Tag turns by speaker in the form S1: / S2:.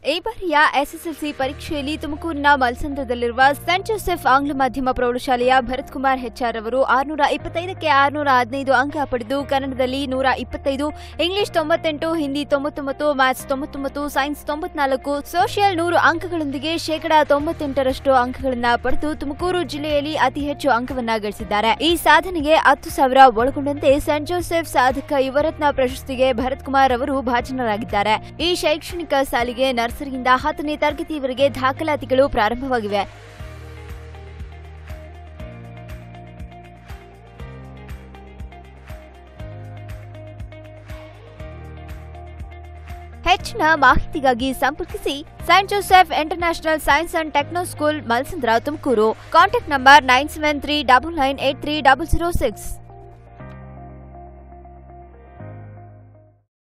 S1: ಈ ಬಾರಿಯ ಎಸ್ಎಸ್ಎಲ್ಸಿ ಪರೀಕ್ಷೆಯಲ್ಲಿ ತುಮಕೂರಿನ ಮಲ್ಸಂದ್ರದಲ್ಲಿರುವ ಸೆಂಟ್ ಜೋಸೆಫ್ ಆಂಗ್ಲ ಮಾಧ್ಯಮ ಪ್ರೌಢಶಾಲೆಯ ಭರತ್ ಕುಮಾರ್ ಹೆಚ್ಆರ್ ಅವರು ಆರುನೂರ ಇಪ್ಪತ್ತೈದಕ್ಕೆ ಆರುನೂರ ಹದಿನೈದು ಅಂಕ ಪಡೆದು ಕನ್ನಡದಲ್ಲಿ ನೂರ ಇಪ್ಪತ್ತೈದು ಇಂಗ್ಲಿಷ್ ತೊಂಬತ್ತೆಂಟು ಹಿಂದಿ ತೊಂಬತ್ತೊಂಬತ್ತು ಮ್ಯಾಥ್ಸ್ ತೊಂಬತ್ತೊಂಬತ್ತು ಸೈನ್ಸ್ ತೊಂಬತ್ನಾಲ್ಕು ಸೋಷಿಯಲ್ ನೂರು ಅಂಕಗಳೊಂದಿಗೆ ಶೇಕಡಾ ತೊಂಬತ್ತೆಂಟರಷ್ಟು ಅಂಕಗಳನ್ನ ಪಡೆದು ತುಮಕೂರು ಜಿಲ್ಲೆಯಲ್ಲಿ ಅತಿ ಹೆಚ್ಚು ಅಂಕವನ್ನ ಗಳಿಸಿದ್ದಾರೆ ಈ ಸಾಧನೆಗೆ ಹತ್ತು ಸಾವಿರ ಒಳಗೊಂಡಂತೆ ಸೆಂಟ್ ಜೋಸೆಫ್ ಸಾಧಕ ಯುವರತ್ನ ಪ್ರಶಸ್ತಿಗೆ ಭರತ್ ಕುಮಾರ್ ಅವರು ಭಾಜನರಾಗಿದ್ದಾರೆ ಈ ಶೈಕ್ಷಣಿಕ ಸಾಲಿಗೆ ನರ್ಸರಿಯಿಂದ ಹತ್ತನೇ ತರಗತಿಯವರೆಗೆ ದಾಖಲಾತಿಗಳು ಪ್ರಾರಂಭವಾಗಿವೆ ಹೆಚ್ಚಿನ ಮಾಹಿತಿಗಾಗಿ ಸಂಪರ್ಕಿಸಿ Saint Joseph International Science and Techno School Malsandra Tumakuru contact number nine seven three double nine eight three double zero six